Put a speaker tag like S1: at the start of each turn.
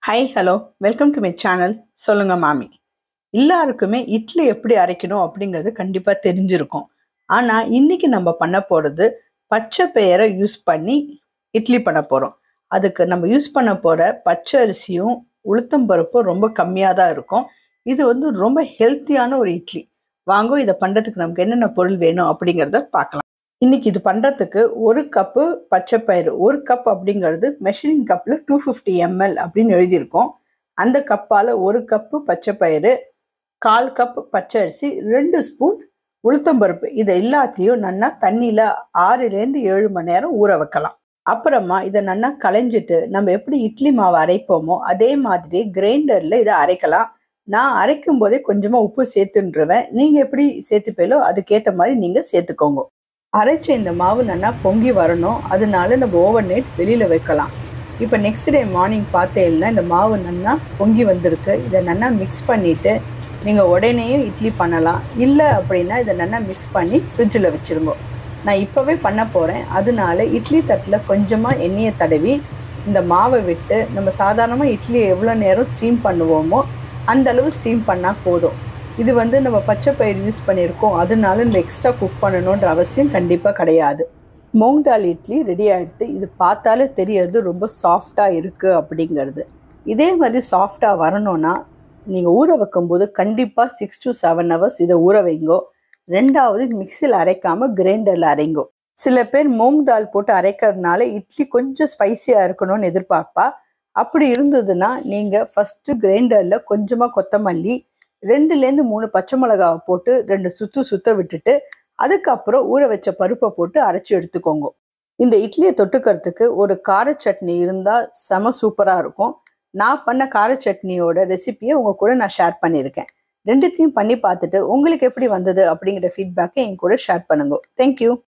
S1: hi hello welcome to my channel சொல்லுங்க மாமி எல்லாருக்குமே இட்லி எப்படி அரைக்கணும் அப்படிங்கிறது கண்டிப்பாக தெரிஞ்சிருக்கும் ஆனால் இன்னைக்கு நம்ம பண்ண போகிறது பச்சை பெயரை யூஸ் பண்ணி இட்லி பண்ண போகிறோம் அதுக்கு நம்ம யூஸ் பண்ண போகிற பச்சை அரிசியும் உளுத்தம் பருப்பும் ரொம்ப கம்மியாக தான் இருக்கும் இது வந்து ரொம்ப ஹெல்த்தியான ஒரு இட்லி வாங்க இதை பண்ணுறதுக்கு நமக்கு என்னென்ன பொருள் வேணும் அப்படிங்கிறத பார்க்கலாம் இன்னைக்கு இது பண்ணுறதுக்கு ஒரு கப்பு பச்சைப்பயிறு ஒரு கப் அப்படிங்கிறது மெஷரிங் கப்பில் டூ ஃபிஃப்டி எம்எல் அப்படின்னு எழுதியிருக்கோம் அந்த கப்பால் ஒரு கப்பு பச்சைப்பயிறு கால் கப் பச்சை அரிசி ரெண்டு ஸ்பூன் உளுத்தம்பருப்பு இதை எல்லாத்தையும் நல்லா தண்ணியில் ஆறுலேருந்து ஏழு மணி நேரம் ஊற வைக்கலாம் அப்புறமா இதை நல்லா களைஞ்சிட்டு நம்ம எப்படி இட்லி மாவு அரைப்போமோ அதே மாதிரி கிரைண்டரில் இதை அரைக்கலாம் நான் அரைக்கும் போதே கொஞ்சமாக உப்பு சேர்த்துன்றுவேன் நீங்கள் எப்படி சேர்த்துப்பீங்களோ அதுக்கேற்ற மாதிரி நீங்கள் சேர்த்துக்கோங்க அரைச்ச இந்த மாவு நல்லா பொங்கி வரணும் அதனால நம்ம ஓவர் நைட் வெளியில் வைக்கலாம் இப்போ நெக்ஸ்ட் டே மார்னிங் பார்த்தேன்னா இந்த மாவு நல்லா பொங்கி வந்திருக்கு இதை நல்லா மிக்ஸ் பண்ணிவிட்டு நீங்கள் உடனேயும் இட்லி பண்ணலாம் இல்லை அப்படின்னா இதை நல்லா மிக்ஸ் பண்ணி ஃப்ரிட்ஜில் வச்சுருங்க நான் இப்போவே பண்ண போகிறேன் அதனால இட்லி தட்டில் கொஞ்சமாக எண்ணெயை தடவி இந்த மாவை விட்டு நம்ம சாதாரணமாக இட்லியை எவ்வளோ நேரம் ஸ்டீம் பண்ணுவோமோ அந்த அளவு ஸ்டீம் பண்ணால் போதும் இது வந்து நம்ம பச்சை பயிர் யூஸ் பண்ணியிருக்கோம் அதனால நம்ம எக்ஸ்ட்ரா குக் பண்ணணுன்ற அவசியம் கண்டிப்பாக கிடையாது மூங் தால் இட்லி ரெடி ஆகிடுது இது பார்த்தாலே தெரியறது ரொம்ப சாஃப்டாக இருக்குது அப்படிங்கிறது இதே மாதிரி சாஃப்டாக வரணும்னா நீங்கள் ஊற வைக்கும்போது கண்டிப்பாக சிக்ஸ் டு செவன் ஹவர்ஸ் இதை ஊற வைங்கோ ரெண்டாவது மிக்சியில் அரைக்காமல் கிரைண்டரில் அரைங்கோ சில பேர் மூங் தால் போட்டு அரைக்கிறதுனால இட்லி கொஞ்சம் ஸ்பைசியாக இருக்கணும்னு எதிர்பார்ப்பா அப்படி இருந்ததுன்னா நீங்கள் ஃபஸ்ட்டு கிரைண்டரில் கொஞ்சமாக கொத்தமல்லி ரெண்டுலேருந்து மூணு பச்சை மிளகாவை போட்டு ரெண்டு சுற்று சுத்த விட்டுட்டு அதுக்கப்புறம் ஊற வச்ச பருப்பை போட்டு அரைச்சி எடுத்துக்கோங்க இந்த இட்லியை தொட்டுக்கிறதுக்கு ஒரு கார சட்னி இருந்தால் செம சூப்பராக இருக்கும் நான் பண்ண கார சட்னியோட ரெசிபியை உங்கள் கூட நான் ஷேர் பண்ணியிருக்கேன் ரெண்டுத்தையும் பண்ணி பார்த்துட்டு உங்களுக்கு எப்படி வந்தது அப்படிங்கிற ஃபீட்பேக்கை என் கூட ஷேர் பண்ணுங்க தேங்க்யூ